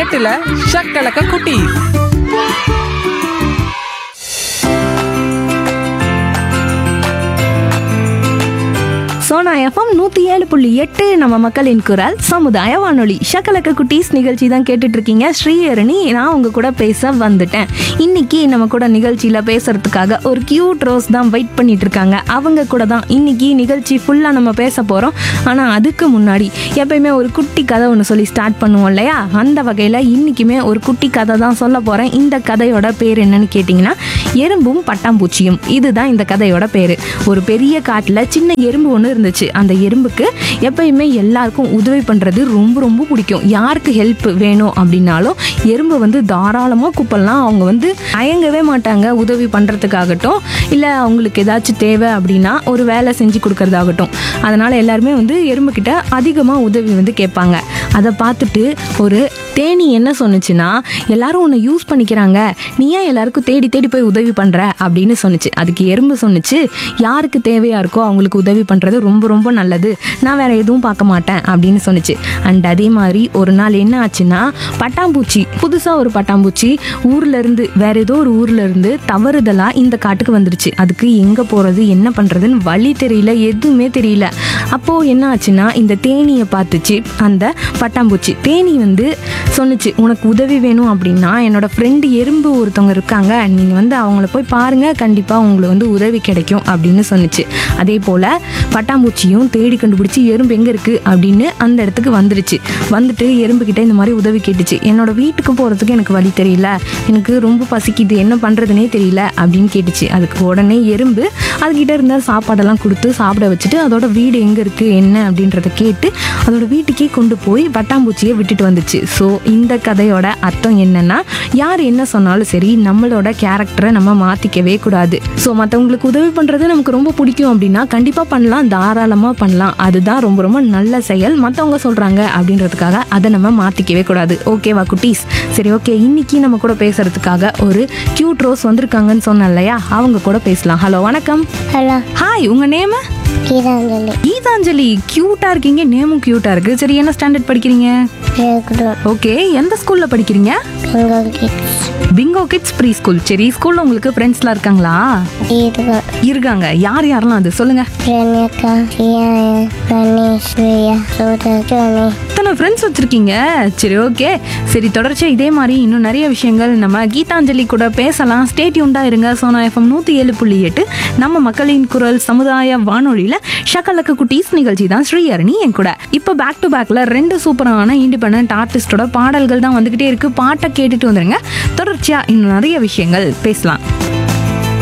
எட்டுல ஷக்கலக்க குட்டி சோனா எஃப்எம் நூற்றி ஏழு புள்ளி எட்டு நம்ம மக்களின் குரல் சமுதாய வானொலி ஷக்கலக்க குட்டீஸ் நிகழ்ச்சி தான் கேட்டுட்டு இருக்கீங்க ஸ்ரீஹரணி நான் உங்க கூட பேச வந்துட்டேன் இன்னைக்கு நம்ம கூட நிகழ்ச்சியில் பேசுறதுக்காக ஒரு கியூட் ரோஸ் தான் வெயிட் பண்ணிட்டு இருக்காங்க அவங்க கூட தான் இன்னைக்கு நிகழ்ச்சி ஃபுல்லாக நம்ம பேச போகிறோம் ஆனால் அதுக்கு முன்னாடி எப்பயுமே ஒரு குட்டி கதை ஒன்று சொல்லி ஸ்டார்ட் பண்ணுவோம் இல்லையா அந்த வகையில் இன்னைக்குமே ஒரு குட்டி கதை தான் சொல்ல போகிறேன் இந்த கதையோட பேர் என்னன்னு கேட்டிங்கன்னா எறும்பும் பட்டாம்பூச்சியும் இதுதான் இந்த கதையோட பேர் ஒரு பெரிய காட்டில் சின்ன எறும்பு ஒன்று இருந்துச்சு அந்த எறும்புக்கு எப்பயுமே எல்லாருக்கும் உதவி பண்ணுறது ரொம்ப ரொம்ப பிடிக்கும் யாருக்கு ஹெல்ப் வேணும் அப்படின்னாலும் எறும்பு வந்து தாராளமாக கூப்பிடலாம் அவங்க வந்து தயங்கவே மாட்டாங்க உதவி பண்ணுறதுக்காகட்டும் இல்லை அவங்களுக்கு ஏதாச்சும் தேவை அப்படின்னா ஒரு வேலை செஞ்சு கொடுக்கறதாகட்டும் அதனால் எல்லாருமே வந்து எறும்புக்கிட்ட அதிகமாக உதவி வந்து கேட்பாங்க அதை பார்த்துட்டு ஒரு தேனி என்ன சொன்னுச்சுன்னா எல்லாரும் உன்னை யூஸ் பண்ணிக்கிறாங்க நீ ஏன் எல்லாருக்கும் தேடி தேடி போய் உதவி பண்ணுற அப்படின்னு சொன்னுச்சு அதுக்கு எறும்பு சொன்னுச்சு யாருக்கு தேவையா இருக்கோ அவங்களுக்கு உதவி பண்ணுறது ரொம்ப ரொம்ப நல்லது நான் வேற எதுவும் பார்க்க மாட்டேன் அப்படின்னு சொன்னுச்சு அண்ட் அதே மாதிரி ஒரு நாள் என்ன ஆச்சுன்னா பட்டாம்பூச்சி புதுசாக ஒரு பட்டாம்பூச்சி ஊர்ல இருந்து வேற ஏதோ ஒரு ஊர்ல இருந்து தவறுதலா இந்த காட்டுக்கு வந்துருச்சு அதுக்கு எங்க போறது என்ன பண்றதுன்னு வழி தெரியல எதுவுமே தெரியல அப்போ என்ன ஆச்சுன்னா இந்த தேனியை பார்த்துச்சு அந்த பட்டாம்பூச்சி தேனி வந்து சொன்னுச்சு உனக்கு உதவி வேணும் அப்படின்னா என்னோட ஃப்ரெண்டு எறும்பு ஒருத்தவங்க இருக்காங்க நீங்கள் வந்து அவங்கள போய் பாருங்க கண்டிப்பாக உங்களுக்கு வந்து உதவி கிடைக்கும் அப்படின்னு சொன்னுச்சு அதே போல் பட்டாம்பூச்சியும் தேடி கண்டுபிடிச்சி எறும்பு எங்கே இருக்குது அப்படின்னு அந்த இடத்துக்கு வந்துருச்சு வந்துட்டு எறும்பு கிட்ட இந்த மாதிரி உதவி கேட்டுச்சு என்னோட வீட்டுக்கு போகிறதுக்கு எனக்கு வழி தெரியல எனக்கு ரொம்ப பசிக்குது என்ன பண்ணுறதுனே தெரியல அப்படின்னு கேட்டுச்சு அதுக்கு உடனே எறும்பு அதுகிட்ட இருந்த சாப்பாடெல்லாம் கொடுத்து சாப்பிட வச்சுட்டு அதோட வீடு எங்கே இருக்குது என்ன அப்படின்றத கேட்டு அதோட வீட்டுக்கே கொண்டு போய் பட்டாம்பூச்சியை விட்டுட்டு வந்துச்சு ஸோ இந்த கதையோட அர்த்தம் என்னன்னா யார் என்ன சொன்னாலும் சரி நம்மளோட கேரக்டரை நம்ம மாற்றிக்கவே கூடாது ஸோ மற்றவங்களுக்கு உதவி பண்ணுறது நமக்கு ரொம்ப பிடிக்கும் அப்படின்னா கண்டிப்பாக பண்ணலாம் தாராளமாக பண்ணலாம் அதுதான் ரொம்ப ரொம்ப நல்ல செயல் மற்றவங்க சொல்கிறாங்க அப்படின்றதுக்காக அதை நம்ம மாற்றிக்கவே கூடாது ஓகேவா குட்டீஸ் சரி ஓகே இன்னைக்கு நம்ம கூட பேசுறதுக்காக ஒரு கியூட் ரோஸ் வந்திருக்காங்கன்னு சொன்னேன் இல்லையா அவங்க கூட பேசலாம் ஹலோ வணக்கம் ஹலோ ஹாய் உங்கள் நேமு கீதாஞ்சலி கீதாஞ்சலி கியூட்டா இருக்கீங்க நேமும் கியூட்டா இருக்கு சரி என்ன ஸ்டாண்டர்ட் படிக்கிறீங்க கேட்குறோம் ஓகே எந்த ஸ்கூல்ல படிக்கிறீங்க Bengal kids bingo kids pre school சரி ஸ்கூல்ல உங்களுக்கு ஃப்ரெண்ட்ஸ்லாம் இருக்காங்களா கீதா இருக்காங்க யார் யாரெல்லாம் அது சொல்லுங்க பிரணியக்கா சியாய கணேஷ் பிரியா சோதா ஜோனி இத்தனை ஃப்ரெண்ட்ஸ் வச்சிருக்கீங்க சரி ஓகே சரி தொடர்ச்சியா இதே மாதிரி இன்னும் நிறைய விஷயங்கள் நம்ம கீதாஞ்சலி கூட பேசலாம் ஸ்டேட்யூண்டா இருங்க சோனா எஃப்எம் நூத்தி ஏழு புள்ளி எட்டு நம்ம மக்களின் குரல் சமுதாய வானொலியில ஷக்கலக்க குட்டீஸ் நிகழ்ச்சி தான் ஸ்ரீஹரணி என் கூட இப்போ பேக் டு பேக்ல ரெண்டு சூப்பரான இண்டிபெண்ட் ஆர்டிஸ்டோட பாடல்கள் தான் வந்துகிட்டே இருக்கு பாட்டை கேட்டுட்டு வந்துருங்க தொடர்ச்சியா இன்னும் நிறைய விஷயங்கள் பேசலாம்